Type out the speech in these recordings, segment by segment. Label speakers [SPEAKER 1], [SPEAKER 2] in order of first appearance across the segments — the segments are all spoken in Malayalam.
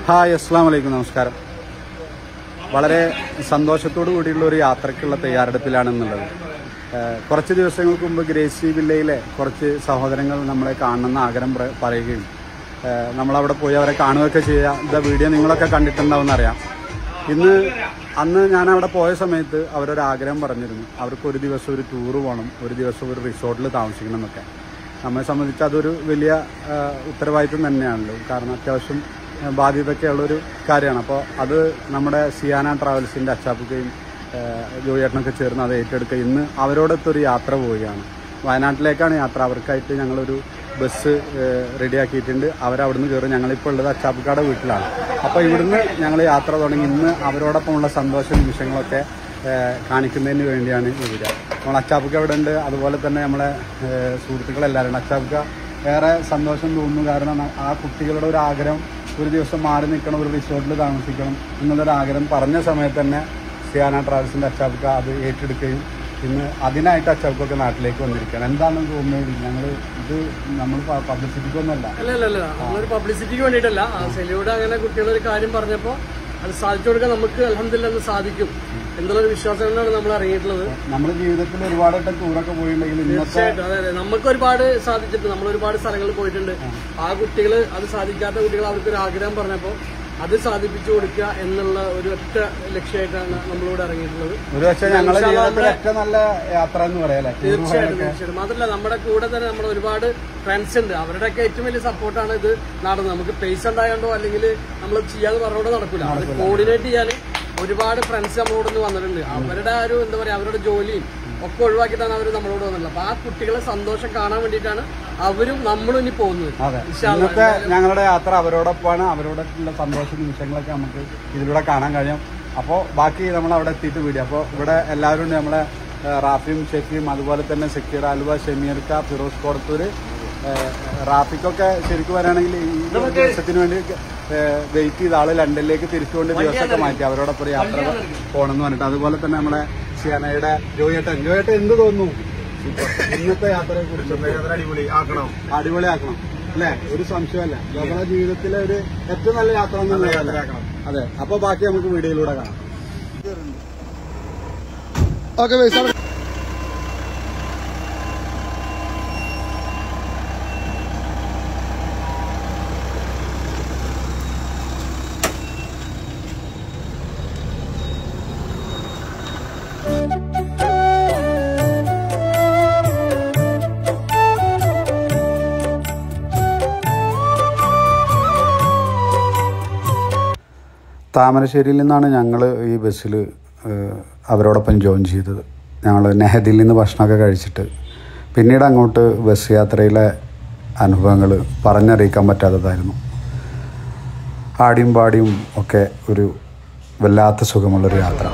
[SPEAKER 1] ഹായ് അസ്സാം വലൈക്കും നമസ്കാരം വളരെ സന്തോഷത്തോടു കൂടിയുള്ള ഒരു യാത്രയ്ക്കുള്ള തയ്യാറെടുപ്പിലാണെന്നുള്ളത് ഏഹ് കുറച്ച് ദിവസങ്ങൾക്ക് മുമ്പ് ഗ്രേസി വില്ലയിലെ കുറച്ച് സഹോദരങ്ങൾ നമ്മളെ കാണണമെന്ന് ആഗ്രഹം പ്ര- പറയുകയും ഏഹ് നമ്മളവിടെ പോയി അവരെ കാണുകയൊക്കെ ചെയ്യുക ഇതാ വീഡിയോ നിങ്ങളൊക്കെ കണ്ടിട്ടുണ്ടാവും അറിയാം ഇന്ന് അന്ന് ഞാൻ അവിടെ പോയ സമയത്ത് അവരൊരു ആഗ്രഹം പറഞ്ഞിരുന്നു അവർക്ക് ഒരു ദിവസം ഒരു ടൂറ് പോകണം ഒരു ദിവസം ഒരു റിസോർട്ടിൽ താമസിക്കണം എന്നൊക്കെ നമ്മെ സംബന്ധിച്ച് അതൊരു വലിയ ആ, ഉത്തരവാദിത്വം തന്നെയാണല്ലോ കാരണം അത്യാവശ്യം ആ, ബാധ്യതയൊക്കെയുള്ളൊരു കാര്യമാണ് അപ്പോൾ അത് നമ്മുടെ സിയാന ട്രാവൽസിൻ്റെ അച്ചാപ്പുകയും ജോയേട്ടനൊക്കെ ചേർന്ന് അത് ഏറ്റെടുക്കുക ഇന്ന് അവരോടൊത്തൊരു യാത്ര പോവുകയാണ് വയനാട്ടിലേക്കാണ് യാത്ര അവർക്കായിട്ട് ഞങ്ങളൊരു ബസ് റെഡിയാക്കിയിട്ടുണ്ട് അവരവിടുന്ന് കയറും ഞങ്ങളിപ്പോൾ ഉള്ളത് അച്ചാപ്പുക്കാടെ വീട്ടിലാണ് അപ്പോൾ ഇവിടുന്ന് ഞങ്ങൾ യാത്ര തുടങ്ങി ഇന്ന് അവരോടൊപ്പമുള്ള സന്തോഷ നിമിഷങ്ങളൊക്കെ ഏഹ് കാണിക്കുന്നതിന് വേണ്ടിയാണ് ഈ വീഡിയോ നമ്മൾ അച്ചാപ്പുക്ക ഇവിടെ ഉണ്ട് അതുപോലെ തന്നെ നമ്മളെ ഏഹ് സുഹൃത്തുക്കളെല്ലാവരും ഉണ്ട് അച്ചാപ്പുക്ക ഏറെ സന്തോഷം തോന്നുന്നു കാരണം ന- ആ കുട്ടികളുടെ ഒരു ആഗ്രഹം ഒരു ദിവസം മാറി നിൽക്കണം ഒരു റിസോർട്ടിൽ താമസിക്കണം എന്നുള്ളൊരു ആഗ്രഹം പറഞ്ഞ സമയത്ത് തന്നെ സിയാന ട്രാവൽസിൻ്റെ അച്ചാപ്പുക്ക അത് ഏറ്റെടുക്കുകയും ഇന്ന് അതിനായിട്ട് അച്ചാപ്പുക്കൊക്കെ നാട്ടിലേക്ക് വന്നിരിക്കുകയാണ് എന്താണെന്ന് തോന്നുന്നത് ഞങ്ങൾ ഇത് നമ്മൾ പബ്ലിസിറ്റിക്കൊന്നുമല്ല
[SPEAKER 2] അല്ല അല്ല അല്ല നമ്മളൊരു പബ്ലിസിറ്റിക്ക് വേണ്ടിയിട്ടല്ല ആ സെലിയോട് അങ്ങനെ കുട്ടികളൊരു കാര്യം പറഞ്ഞപ്പോൾ അത് സാധിച്ചു കൊടുക്കാൻ നമുക്ക് അലഹമില്ല എന്ന് സാധിക്കും എന്നുള്ളൊരു വിശ്വാസത്തിലാണ് നമ്മൾ ഇറങ്ങിയിട്ടുള്ളത്
[SPEAKER 1] നമ്മുടെ ജീവിതത്തിൽ ഒരുപാട് വട്ടം ടൂറൊക്കെ പോയിട്ടുണ്ടെങ്കിൽ ഇന്നത്തെ
[SPEAKER 2] തീർച്ചയായിട്ടും അതെ അതെ നമുക്ക് ഒരുപാട് സാധിച്ചിട്ടുണ്ട് നമ്മൾ ഒരുപാട് സ്ഥലങ്ങളിൽ പോയിട്ടുണ്ട് ആ കുട്ടികൾ അത് സാധിക്കാത്ത കുട്ടികൾ അവർക്കൊരു ആഗ്രഹം പറഞ്ഞപ്പോൾ അത് സാധിപ്പിച്ചു കൊടുക്കുക എന്നുള്ള ഒരു ഒറ്റ ലക്ഷ്യമായിട്ടാണ് നമ്മളിവിടെ ഇറങ്ങിയിട്ടുള്ളത്
[SPEAKER 1] ഒരു പക്ഷേ ഞങ്ങളുടെ ജീവിതത്തിൽ ഏറ്റവും നല്ല യാത്ര എന്ന് പറയാല്ലേ
[SPEAKER 2] തീർച്ചയായിട്ടും തീർച്ചയായിട്ടും മാത്രമല്ല നമ്മുടെ കൂടെ തന്നെ നമ്മുടെ ഒരുപാട് ഫ്രണ്ട്സ് ഉണ്ട് അവരുടെയൊക്കെ ഏറ്റവും വലിയ സപ്പോർട്ടാണ് ഇത് നടന്നത് നമുക്ക് പേസ് ഉണ്ടായോണ്ടോ അല്ലെങ്കിൽ നമ്മൾ ചെയ്യാതെ പറഞ്ഞോണ്ടോ നടക്കില്ല അത് കോർഡിനേറ്റ് ചെയ്യാൻ ഒരുപാട് ഫ്രണ്ട്സ് നമ്മളോട് ഇന്ന് വന്നിട്ടുണ്ട് അവരുടെ ആ ഒരു എന്താ പറയാ അവരുടെ ജോലിയും ഒക്കെ ഒഴിവാക്കിയിട്ടാണ് അവർ നമ്മളോട് വന്നിട്ടുള്ളത് അപ്പൊ ആ കുട്ടികളെ സന്തോഷം കാണാൻ വേണ്ടിയിട്ടാണ് അവരും നമ്മളും ഇനി പോകുന്നത്
[SPEAKER 1] അതെ
[SPEAKER 2] ഇൻഷാ അല്ലാ.
[SPEAKER 1] ഇന്നത്തെ ഞങ്ങളുടെ യാത്ര അവരോടൊപ്പമാണ് അവരോടൊപ്പമുള്ള സന്തോഷ നിമിഷങ്ങളൊക്കെ നമുക്ക് ഇതിലൂടെ കാണാൻ കഴിയും അപ്പോൾ ബാക്കി നമ്മൾ അവിടെ എത്തിയിട്ട് വീഡിയോ അപ്പോൾ ഇവിടെ എല്ലാവരും ഉണ്ട് നമ്മളെ ഏഹ്, റാഫിയും ഷെഫിയും അതുപോലെ തന്നെ സക്കീർ ആലുവ ഷെമീർക്ക ഫിറോസ് കോടത്തൂര് ഏഹ്, റാഫിക്കൊക്കെ ശരിക്കും വരാണെങ്കിൽ ഈ ദിവസത്തിന് വേണ്ടി വെയിറ്റ് ചെയ്ത ആള് ലണ്ടനിലേക്ക് തിരിച്ചുകൊണ്ട് ദിവസമൊക്കെ മാറ്റി അവരോടൊപ്പം ഒരു യാത്ര പോകണമെന്ന് പറഞ്ഞിട്ട് അതുപോലെ തന്നെ നമ്മളെ സിയാനയുടെ ജോയേട്ടൻ ജോയേട്ടൻ എന്ത് തോന്നുന്നു ഇന്നത്തെ യാത്രയെ കുറിച്ച്
[SPEAKER 3] അടിപൊളി ആക്കണം
[SPEAKER 1] അടിപൊളിയാക്കണം അല്ലെ ഒരു സംശയമല്ല നമ്മുടെ ജീവിതത്തിലെ ഒരു ഏറ്റവും നല്ല യാത്ര എന്നുള്ള
[SPEAKER 3] യാത്രയാക്കണം.
[SPEAKER 1] അതെ അപ്പൊ ബാക്കി നമുക്ക് വീഡിയോയിലൂടെ കാണാം
[SPEAKER 3] ഓക്കെ
[SPEAKER 1] താമരശ്ശേരിയിൽ നിന്നാണ് ഞങ്ങൾ ഈ ബസ്സിൽ അവരോടൊപ്പം ജോയിൻ ചെയ്തത് ഞങ്ങൾ നെഹദിയിൽ നിന്ന് ഭക്ഷണമൊക്കെ കഴിച്ചിട്ട് പിന്നീട് അങ്ങോട്ട് ബസ് യാത്രയിലെ അനുഭവങ്ങൾ പറഞ്ഞറിയിക്കാൻ പറ്റാത്തതായിരുന്നു ആടിയും പാടിയും ഒക്കെ ഒരു വല്ലാത്ത സുഖമുള്ളൊരു യാത്ര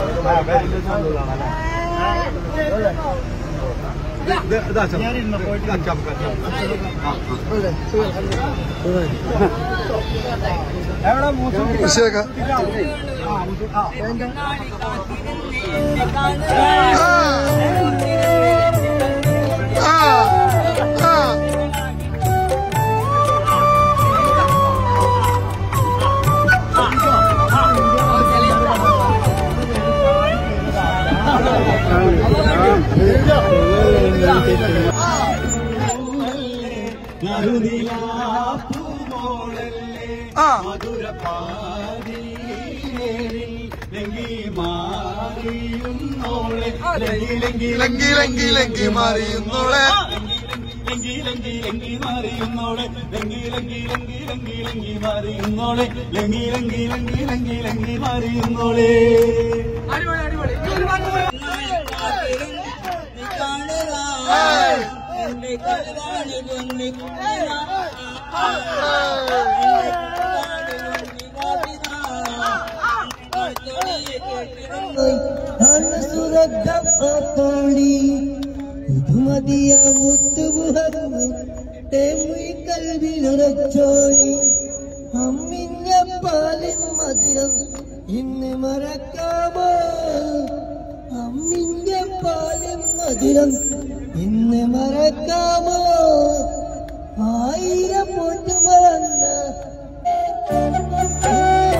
[SPEAKER 3] ലങ്കി ലങ്കി ലങ്കി മാറിയുന്നോളെ
[SPEAKER 4] മതിയ മുത്തുമുഹമ്മദ് കൽവിലുറച്ചോളി അമ്മിഞ്ഞ പാലിൻ മധുരം ഇന്ന് മറക്കാമോ അമ്മിഞ്ഞ പാലിൻ മധുരം ഇന്ന് മറക്കാമോ ആയിരം പൊന്നു മറന്ന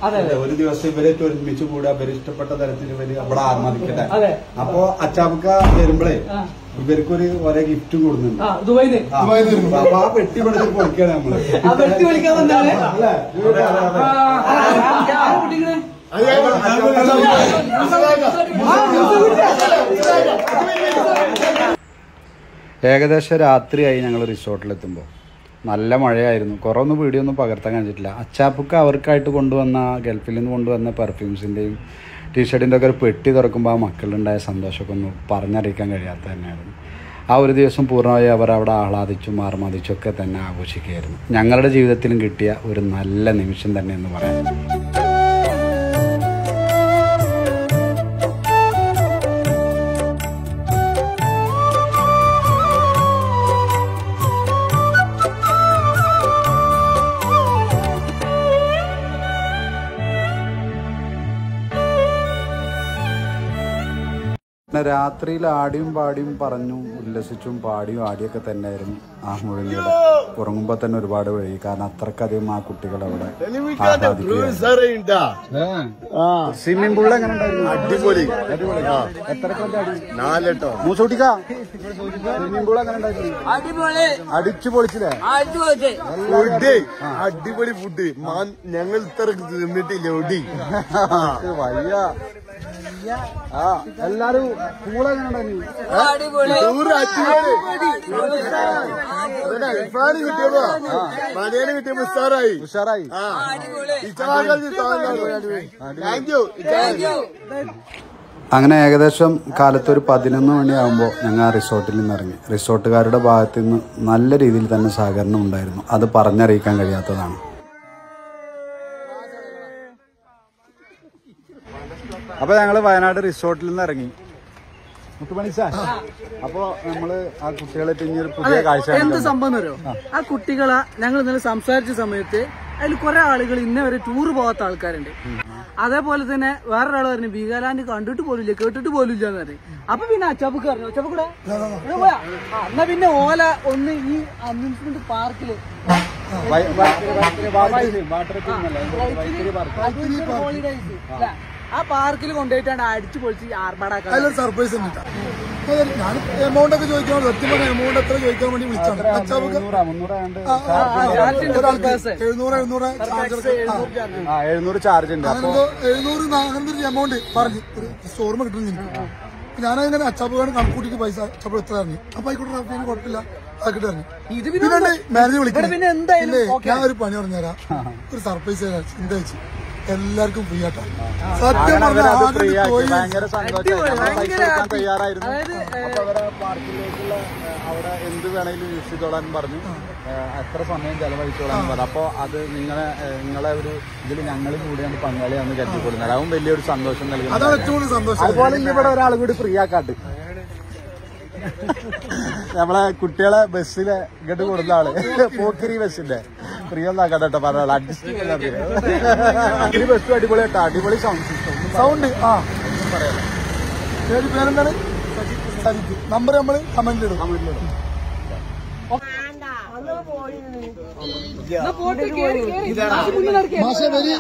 [SPEAKER 1] ഒരു ദിവസം ഇവരായിട്ട് ഒരുമിച്ച് കൂടുക ഇവര് ഇഷ്ടപ്പെട്ട തരത്തിൽ ഇവര് അവിടെ ആർമാദിക്കട്ടെ
[SPEAKER 2] അതെ.
[SPEAKER 1] അപ്പൊ അച്ചാപ്പക്ക വരുമ്പളേ ഇവർക്കൊരു ഒരേ ഗിഫ്റ്റ് കൊടുക്കുന്നുണ്ട്
[SPEAKER 2] ആ ദുബൈന്ന്
[SPEAKER 1] ആ, അപ്പൊ ആ പെട്ടി പെടുത്ത് പൊളിക്കാണ് നമ്മള്
[SPEAKER 2] ആ വെട്ടി വിളിക്കാൻ വന്നാണ്
[SPEAKER 1] അല്ലേ? അതെ, അതെ, അതെ. ഏകദേശം രാത്രിയായി ഞങ്ങൾ റിസോർട്ടിലെത്തുമ്പോൾ നല്ല മഴയായിരുന്നു കുറേ ഒന്നും വീഡിയോ ഒന്നും പകർത്താൻ കഴിഞ്ഞിട്ടില്ല അച്ചാപ്പുക്ക് അവർക്കായിട്ട് കൊണ്ടുവന്ന ഗൾഫിൽ നിന്ന് കൊണ്ടുവന്ന പെർഫ്യൂംസിൻ്റെയും ടീഷർട്ടിൻ്റെ ഒക്കെ ഒരു പെട്ടി തുറക്കുമ്പോൾ ആ മക്കളുണ്ടായ സന്തോഷമൊക്കെ ഒന്ന് പറഞ്ഞറിയിക്കാൻ കഴിയാത്ത തന്നെയായിരുന്നു ആ ഒരു ദിവസം പൂർണ്ണമായി അവർ അവിടെ ആഹ്ലാദിച്ചും ആർമാദിച്ചും ഒക്കെ തന്നെ ആഘോഷിക്കുകയായിരുന്നു ഞങ്ങളുടെ ജീവിതത്തിലും കിട്ടിയ ഒരു നല്ല നിമിഷം തന്നെ എന്ന് പറയാം പിന്നെ രാത്രിയിൽ ആടിയും പാടിയും പറഞ്ഞും ഉല്ലസിച്ചും പാടിയും ആടിയൊക്കെ തന്നെയായിരുന്നു ആ മുഴുവനിയുടെ ഉറങ്ങുമ്പോൾ തന്നെ ഒരുപാട് വഴി കാരണം അത്രക്കധികം ആ കുട്ടികൾ അവിടെ സ്വിമ്മിംഗ് പൂളിൽ എങ്ങനെ ഉണ്ടായിരുന്നു
[SPEAKER 3] അടിപൊളി
[SPEAKER 1] അടിപൊളി എത്ര അടി
[SPEAKER 3] നാലെട്ടോ
[SPEAKER 1] മൂസൂട്ടിക്ക സ്വിമ്മിംഗ് പൂൾ എങ്ങനെ ഉണ്ടായിരുന്നു
[SPEAKER 2] അടിപൊളി
[SPEAKER 1] അടിച്ചു പൊളിച്ചില്ലേ
[SPEAKER 2] അടിപൊളി
[SPEAKER 3] ഫുഡ് അടിപൊളി ഫുഡ് ഞങ്ങൾ ഇത്ര തിന്നിട്ടില്ല ഒടി
[SPEAKER 1] ഇത് വയ്യ ആ എല്ലാരും പൂൾ എങ്ങനെ ഉണ്ടായിരുന്നു
[SPEAKER 2] അടിപൊളി
[SPEAKER 3] ടൂറ് അടിപൊളി അതന്നെ, ഇഫ്രാന് കിട്ടിയപ്പോ മലയാളം കിട്ടിയപ്പോ ഉസാറായി
[SPEAKER 1] ഉഷാറായി
[SPEAKER 3] ആ ഇച്ചാകാലത്ത് താങ്ക് യു
[SPEAKER 1] അങ്ങനെ ഏകദേശം കാലത്ത് ഒരു പതിനൊന്ന് മണിയാകുമ്പോൾ ഞങ്ങൾ ആ റിസോർട്ടിൽ നിന്ന് ഇറങ്ങി റിസോർട്ടുകാരുടെ ഭാഗത്ത് നിന്ന് നല്ല രീതിയിൽ തന്നെ സഹകരണം ഉണ്ടായിരുന്നു അത് പറഞ്ഞറിയിക്കാൻ കഴിയാത്തതാണ് അപ്പൊ ഞങ്ങള് വയനാട് റിസോർട്ടിൽ നിന്ന് ഇറങ്ങി മുത്തുമണി സാർ അപ്പോ നമ്മള് ആ കുട്ടികളെ ഇനി ഒരു പുതിയ കാഴ്ച
[SPEAKER 5] എന്ത്
[SPEAKER 1] കാണിക്കാൻ
[SPEAKER 5] സംഭവം അറിയോ ആ കുട്ടികളെ ഞങ്ങൾ ഇന്നലെ സംസാരിച്ച സമയത്ത് അതിൽ കുറെ ആളുകൾ ഇന്നേ വരെ ടൂർ പോകാത്ത ആൾക്കാരുണ്ട് അതേപോലെ തന്നെ വേറൊരാൾ പറഞ്ഞു വീഗാലാൻഡ് കണ്ടിട്ട് പോലില്ല കേട്ടിട്ട് പോലില്ല എന്ന് പറഞ്ഞു അപ്പൊ പിന്നെ അച്ചാപ്പക്ക് പറഞ്ഞു അച്ചാപ്പക്കൂടെ പോയാ ആ, എന്നാ പിന്നെ ഓല ഒന്ന് ഈ അമ്യൂസ്മെന്റ് പാർക്കില്
[SPEAKER 1] വൈ- വൈ- വൈ- വാട്ടർ- വാട്ടർ തീമല്ലേ? വൈത്തിരി പാർക്ക്.
[SPEAKER 5] അഡ്വഞ്ചർ ഹോളിഡേയ്സ് ല്ലേ? ആ പാർക്കിൽ കൊണ്ടുപോയിട്ടാണ് അടിച്ചു പൊളിച്ച് ആർഭാടാക്കാൻ
[SPEAKER 3] അതിലൊരു സർപ്രൈസ് ഉണ്ട് ഞാൻ എമൗണ്ട് ഒക്കെ ചോദിക്കാൻ സത്യം പറഞ്ഞ എമൗണ്ട് എത്ര ചോദിക്കാൻ വേണ്ടി വിളിച്ചാണ് അച്ചാവുക്ക്
[SPEAKER 1] മുന്നൂറാ മുന്നൂറാണ്ട്
[SPEAKER 3] ഒരാൾക്ക് എഴുന്നൂറ് എഴുന്നൂറ് ചാർജർ
[SPEAKER 1] ആ എഴുന്നൂറ് ചാർജ് ഉണ്ട് അപ്പൊ
[SPEAKER 3] അങ്ങനെന്തോ എഴുന്നൂറ് ന- അങ്ങനത്തെ ഒരു എമൗണ്ട് പറഞ്ഞു ഒരു സ്റ്റോർമ കിട്ടുന്നു എനിക്ക് ഞാനങ്ങനെ അച്ചാപ്പുകാരൻ കണക്കൂട്ടിട്ട് പൈസ അച്ചാപ്പ് എത്ര അറിഞ്ഞു അപ്പൊ ആയിക്കോട്ടെ റാഫിന് കുഴപ്പമില്ല ആക്കിട്ട് പറഞ്ഞു
[SPEAKER 5] ഇത് പിന്നെ
[SPEAKER 3] മാനേജ്
[SPEAKER 5] ഇവിടെ
[SPEAKER 3] വിളിക്കുന്നത്
[SPEAKER 5] പിന്നെ എന്തായാലും
[SPEAKER 3] ഇല്ലേ,
[SPEAKER 5] ഓക്കേ.
[SPEAKER 3] ഞാൻ ഒരു പണി പറഞ്ഞുതരാം ഒരു സർപ്രൈസ് തരാം ചിന്ത വെച്ച് എല്ലാവർക്കും ഫ്രീ ആട്ടോ സത്യം
[SPEAKER 1] അങ്ങനെ
[SPEAKER 3] പറഞ്ഞാൽ
[SPEAKER 1] അവരത്
[SPEAKER 3] ആദ്യം
[SPEAKER 1] ഫ്രീ ആക്കി
[SPEAKER 3] പോയി
[SPEAKER 1] ഭയങ്കര സന്തോഷമായി നമ്മൾ പൈസ കൊടുക്കാൻ തയ്യാറായിരുന്നു
[SPEAKER 5] അതായത്,
[SPEAKER 1] അപ്പൊ അവരെ പാർക്കിലേക്കുള്ള ഏഹ്, അവിടെ എന്ത് വേണേലും യൂസ് ചെയ്തോളാൻ പറഞ്ഞു ഏഹ്, എത്ര സമയം ചെലവഴിച്ചോളാൻ പറഞ്ഞു അപ്പൊ അത് നിങ്ങളെ ഏഹ്, നിങ്ങളെ ഒരു ഇതിൽ ഞങ്ങൾ കൂടിയാണ് പങ്കാളിയാന്ന് കരുതിക്കൊള്ളുന്നത് അതും വലിയൊരു സന്തോഷം
[SPEAKER 3] അതാണ്
[SPEAKER 1] നൽകുന്നത്
[SPEAKER 3] ഏറ്റവും കൂടുതൽ സന്തോഷം
[SPEAKER 1] അതുപോലെ ഇനി ഇവിടെ ഒരാൾ കൂടി ഫ്രീ ആക്കാട്ട് നമ്മളെ കുട്ടികളെ ബസ്സിലെ ഇങ്ങോട്ട് കൊടുത്ത ആള് പോക്കിരി ബസ്സിന്റെ ഫ്രീ ഒന്നും ആക്കാട്ടെ കേട്ടോ പറഞ്ഞ ആള് അഡ്ജസ്റ്റ് ഈ ബസ്സും അടിപൊളി കേട്ടോ അടിപൊളി സൗണ്ട് സിസ്റ്റം
[SPEAKER 3] സൗണ്ട് ആ പേര് പേരെന്താണ് സജിത്ത് നമ്പർ നമ്മൾ കമന്റിലിടും
[SPEAKER 5] എന്നാ പോട്ടെ, കേറി, കേറി. കുറച്ച് മുന്നിൽ നടക്ക്.
[SPEAKER 3] മാഷെ വരി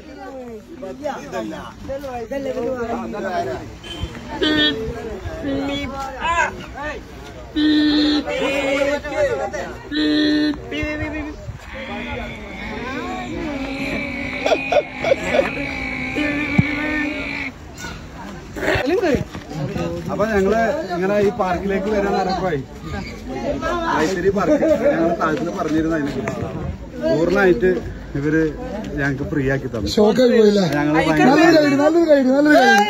[SPEAKER 5] എല്ലാം കേറി.
[SPEAKER 1] അപ്പൊ ഞങ്ങള് ഇങ്ങനെ ഈ പാർക്കിലേക്ക് വരാൻ ഇറക്കമായി വൈത്തിരി പാർക്ക് ഞങ്ങൾ താഴത്തിന് പറഞ്ഞിരുന്നു അതിനെ കുറിച്ച് പൂർണ്ണമായിട്ട് ഇവര് ഞങ്ങൾക്ക് ഫ്രീ ആക്കി തന്നു
[SPEAKER 3] ഷോക്കായി പോയില്ലേ
[SPEAKER 1] ഞങ്ങൾ
[SPEAKER 3] നല്ലൊരു ഗൈഡ് നല്ലൊരു ഗൈഡ് നല്ലൊരു ഗൈഡ്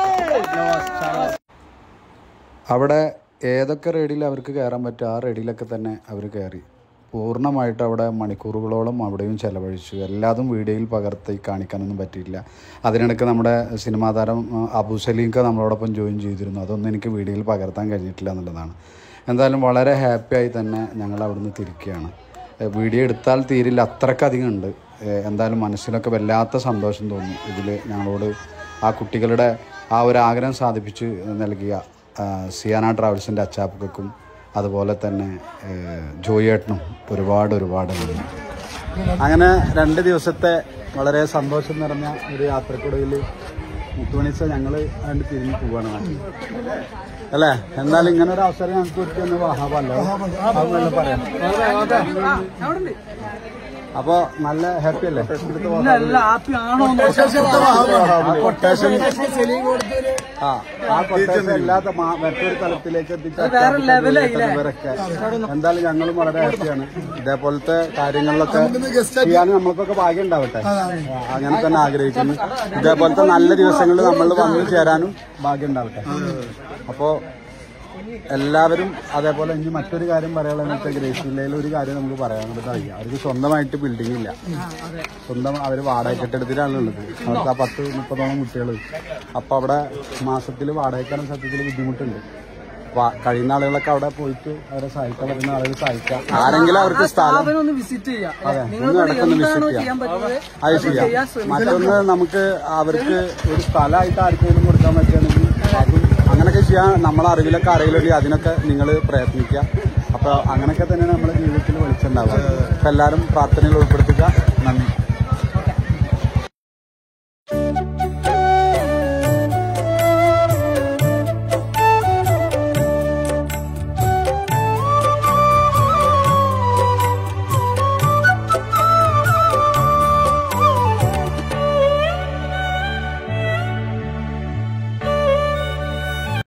[SPEAKER 1] അവിടെ ഏതൊക്കെ റേഡിയിൽ അവർക്ക് കയറാൻ പറ്റും ആ റേഡിയിലൊക്കെ തന്നെ അവർ കയറി പൂർണ്ണമായിട്ട് അവിടെ മണിക്കൂറുകളോളം അവിടെയും ചെലവഴിച്ചു എല്ലാതും വീഡിയോയിൽ പകർത്തി കാണിക്കാനൊന്നും പറ്റിയില്ല അതിനിടയ്ക്ക് നമ്മുടെ സിനിമാ താരം ആ, അബു സലീംക്ക് നമ്മളോടൊപ്പം ജോയിൻ ചെയ്തിരുന്നു അതൊന്നും എനിക്ക് വീഡിയോയിൽ പകർത്താൻ കഴിഞ്ഞിട്ടില്ല എന്നുള്ളതാണ് എന്തായാലും വളരെ ഹാപ്പിയായി തന്നെ ഞങ്ങൾ അവിടുന്ന് തിരിക്കുകയാണ് ഏഹ് വീഡിയോ എടുത്താൽ തീരില്ല അത്രക്കധികം ഉണ്ട് ഏഹ് എന്തായാലും മനസ്സിലൊക്കെ വല്ലാത്ത സന്തോഷം തോന്നി ഇതിൽ ഞങ്ങളോട് ആ കുട്ടികളുടെ ആ ഒരു ആഗ്രഹം സാധിപ്പിച്ച് നൽകിയ ആ, സിയാന ട്രാവൽസിൻ്റെ അച്ചാപ്പക്കും അതുപോലെ തന്നെ ഏഹ് ജോയേട്ടനും ഒരുപാട് ഒരുപാട് നന്ദി അങ്ങനെ രണ്ട് ദിവസത്തെ വളരെ സന്തോഷം നിറഞ്ഞ ഒരു യാത്രക്കുടയിൽ മുത്തുമണിച്ച ഞങ്ങള് അതിന് തിരിഞ്ഞു പോവാണ് നാട്ടിൽ. അല്ലേ എന്തായാലും ഇങ്ങനെ ഒരു അവസരം ഞങ്ങൾക്ക് ഒരുക്കുന്ന വഹാബല്ല അതൊന്നല്ല പറയാം
[SPEAKER 5] അവിടെ ഉണ്ട്
[SPEAKER 1] അപ്പൊ നല്ല ഹാപ്പി അല്ലേ
[SPEAKER 5] നല്ല ഹാപ്പി ആണോ
[SPEAKER 1] ആ കൊട്ടേഷൻ ആ ആ കൊട്ടേഷൻ അല്ലാത്ത മാ- മറ്റൊരു തലത്തിലേക്ക് എത്തിച്ച
[SPEAKER 5] വേറെ ലെവലായില്ലേ?
[SPEAKER 1] ഇവരൊക്കെ എന്തായാലും ഞങ്ങളും വളരെ ഹാപ്പിയാണ് ഇതേപോലത്തെ കാര്യങ്ങളിലൊക്കെ ചെയ്യാൻ നമ്മൾക്കൊക്കെ ഭാഗ്യം ഉണ്ടാവട്ടെ ആ, അങ്ങനെ തന്നെ ആഗ്രഹിക്കുന്നു ഇതേപോലത്തെ നല്ല ദിവസങ്ങളിൽ നമ്മൾ വന്നു ചേരാനും ഭാഗ്യം ഉണ്ടാവട്ടെ അപ്പോ എല്ലാവരും അതേപോലെ ഇനി മറ്റൊരു കാര്യം പറയാനുള്ളത് വെച്ചാൽ ഗ്രേസ് ജില്ലയിൽ ഒരു കാര്യം നമുക്ക് പറയാനുള്ളത് കഴിയും അവർക്ക് സ്വന്തമായിട്ട് ബിൽഡിംഗ് ഇല്ല സ്വന്തം അവർ വാടക കെട്ടിടത്തിലാണ് ഉള്ളത് അവർക്ക് ആ പത്ത് മുപ്പതോളം കുട്ടികൾ അപ്പൊ അവിടെ മാസത്തിൽ വാടകയ്ക്കാനും സത്യത്തിൽ ബുദ്ധിമുട്ടുണ്ട് അപ്പൊ ആ കഴിയുന്ന ആളുകളൊക്കെ അവിടെ പോയിട്ട് അവരെ സഹായിക്കാൻ പറ്റുന്ന ആളുകൾ സഹായിക്കാം ആരെങ്കിലും അവർക്ക് സ്ഥലം
[SPEAKER 5] സ്ഥാപനം ഒന്ന് വിസിറ്റ് ചെയ്യാം
[SPEAKER 1] അതെ
[SPEAKER 5] നിങ്ങൾ
[SPEAKER 1] ഒന്ന് ഇടയ്ക്കൊന്ന്
[SPEAKER 5] എന്താണോ
[SPEAKER 1] വിസിറ്റ്
[SPEAKER 5] ചെയ്യാൻ
[SPEAKER 1] ചെയ്യാം
[SPEAKER 5] പറ്റുന്നത്
[SPEAKER 1] അത്
[SPEAKER 5] ചെയ്യാൻ
[SPEAKER 1] ചെയ്യാം
[SPEAKER 5] ശ്രമിക്കാം.
[SPEAKER 1] മറ്റൊന്ന് നമുക്ക് അവർക്ക് ഒരു സ്ഥലമായിട്ട് ആർക്കെങ്കിലും കൊടുക്കാൻ പറ്റുകയാണെങ്കിൽ അതും അങ്ങനെയൊക്കെ ചെയ്യാൻ നമ്മളെ അറിവിലൊക്കെ അറിയില്ലെങ്കിൽ അതിനൊക്കെ നിങ്ങൾ പ്രയത്നിക്കുക അപ്പൊ അങ്ങനെയൊക്കെ തന്നെയാണ് നമ്മുടെ ജീവിതത്തിൽ വെളിച്ചുണ്ടാവുക അപ്പൊ എല്ലാവരും പ്രാർത്ഥനയിൽ ഉൾപ്പെടുത്തുക നന്ദി